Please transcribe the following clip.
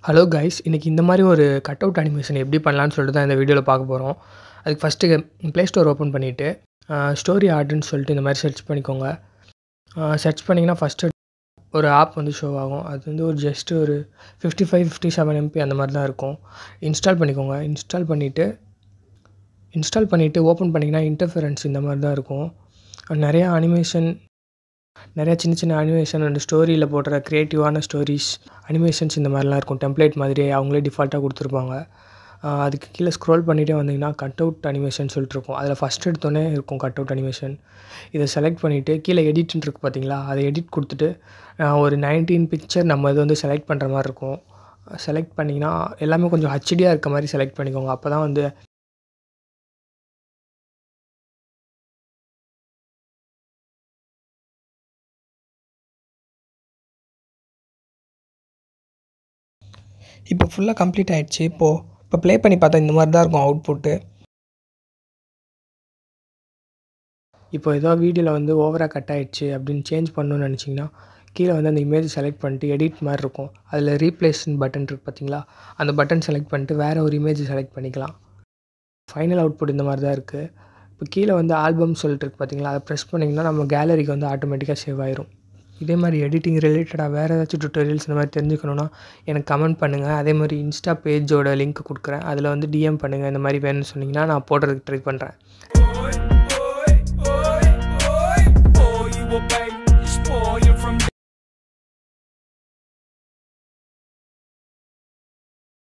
hello guys இன்றைக்கி இந்த மாதிரி ஒரு கட் அவுட் அனிமேஷன் எப்படி பண்ணலான்னு சொல்லிட்டு தான் இந்த வீடியோவில் பார்க்க போகிறோம் அதுக்கு ஃபஸ்ட்டு ப்ளே ஸ்டோர் ஓப்பன் பண்ணிவிட்டு ஸ்டோரி ஆர்ட்னு சொல்லிட்டு இந்த மாதிரி சர்ச் பண்ணிக்கோங்க சர்ச் பண்ணிங்கன்னா ஃபஸ்ட்டு ஒரு ஆப் வந்து ஷோ ஆகும் அது வந்து ஒரு ஜஸ்ட் ஒரு fifty five fifty seven MB அந்த மாதிரி தான் இருக்கும் இன்ஸ்டால் பண்ணிக்கோங்க இன்ஸ்டால் பண்ணிவிட்டு இன்ஸ்டால் பண்ணிவிட்டு ஓப்பன் பண்ணிங்கன்னா இன்டர்ஃபரன்ஸ் இந்த மாதிரி தான் இருக்கும் நிறையா அனிமேஷன் நிறையா சின்ன சின்ன அனிமேஷன் அந்த ஸ்டோரியில் போடுற க்ரியேட்டிவான ஸ்டோரிஸ் அனிமேஷன்ஸ் இந்த மாதிரிலாம் இருக்கும் டெம்ப்ளேட் மாதிரியே அவங்களே டிஃபால்ட்டாக கொடுத்துருப்பாங்க அதுக்கு கீழே ஸ்க்ரோல் பண்ணிகிட்டே வந்தீங்கன்னா கட் அவுட் அனிமேஷன் சொல்லிட்டு இருக்கும் அதில் ஃபஸ்ட் எடுத்தோடனே இருக்கும் கட் அவுட் அனிமேஷன் இதை செலக்ட் பண்ணிவிட்டு கீழே எடிட்னு இருக்குது பார்த்தீங்களா அதை எடிட் கொடுத்துட்டு ஒரு நைன்டீன் பிக்சர் நம்ம இது வந்து செலக்ட் பண்ணுற மாதிரி இருக்கும் செலக்ட் பண்ணிங்கன்னா எல்லாமே கொஞ்சம் ஹச்டியாக இருக்க மாதிரி செலக்ட் பண்ணிக்கோங்க அப்போ தான் வந்து இப்போ ஃபுல்லாக கம்ப்ளீட் ஆகிடுச்சு இப்போது இப்போ ப்ளே பண்ணி பார்த்தா இந்த மாதிரி தான் இருக்கும் அவுட்புட்டு இப்போ ஏதோ வீடியோவில் வந்து ஓவராக கட் ஆகிடுச்சு அப்படின்னு சேஞ்ச் பண்ணணும்னு நினச்சிங்கன்னா கீழே வந்து அந்த இமேஜ் செலக்ட் பண்ணிட்டு எடிட் மாதிரி இருக்கும் அதில் ரீப்ளேஸ்னு பட்டன் இருக்குது பார்த்தீங்களா அந்த பட்டன் செலக்ட் பண்ணிட்டு வேறு ஒரு இமேஜ் செலக்ட் பண்ணிக்கலாம் ஃபைனல் அவுட்புட் இந்த மாதிரி தான் இருக்குது இப்போ கீழே வந்து ஆல்பம் சொல்லிட்டு இருக்கு பார்த்தீங்களா அதை ப்ரெஸ் பண்ணிங்கன்னா நம்ம கேலரிக்கு வந்து ஆட்டோமேட்டிக்காக சேவ் ஆயிரும் இதே மாதிரி எடிட்டிங் ரிலேட்டடாக வேறு ஏதாச்சும் டுட்டோரியல்ஸ் இந்த மாதிரி தெரிஞ்சுக்கணுன்னா எனக்கு கமெண்ட் பண்ணுங்கள் அதே மாதிரி இன்ஸ்டா பேஜோட லிங்க் கொடுக்குறேன் அதில் வந்து டிஎம் பண்ணுங்கள் இந்த மாதிரி வேணும்னு சொன்னிங்கன்னா நான் போடுறதுக்கு ட்ரை பண்ணுறேன்